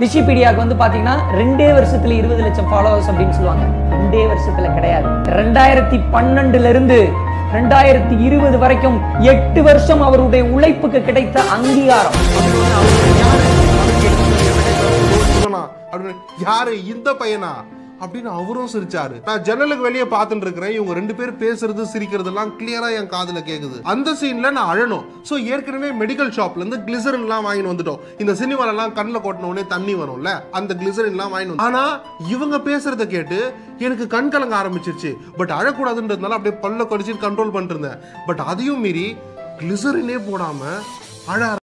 விஷிபீடியாவுக்கு வந்து பாத்தீங்கன்னா ரெண்டே வருஷத்துல இருபது லட்சம் ஃபாலோவர்ஸ் அப்படின்னு சொல்லுவாங்க ரெண்டே வருஷத்துல கிடையாது ரெண்டாயிரத்தி பன்னெண்டுல இருந்து ரெண்டாயிரத்தி இருபது வரைக்கும் எட்டு வருஷம் அவருடைய உழைப்புக்கு கிடைத்த அங்கீகாரம் இவனா? அப்படின்னு யாரு இந்த பையனா அப்படின்னு அவரும் சிரிச்சாரு நான் ஜன்னலுக்கு வெளியே பார்த்துட்டு இருக்கிறேன் இவங்க ரெண்டு பேரும் பேசுறது சிரிக்கிறது எல்லாம் கிளியரா என் காதுல கேக்குது அந்த சீன்ல நான் அழணும் சோ ஏற்கனவே மெடிக்கல் ஷாப்ல இருந்து கிளிசரின் எல்லாம் வாங்கிட்டு வந்துட்டோம் இந்த சினிமால எல்லாம் கண்ணில் கொட்டின உடனே தண்ணி வரும்ல அந்த கிளிசரின் எல்லாம் வாங்கிட்டு வந்து ஆனா இவங்க பேசுறத கேட்டு எனக்கு கண் கலங்க ஆரம்பிச்சிருச்சு பட் அழக்கூடாதுன்றதுனால அப்படியே பல்ல கடிச்சு கண்ட்ரோல் பண்ணிட்டு இருந்தேன் பட் அதையும் மீறி கிளிசரினே போடாம அழ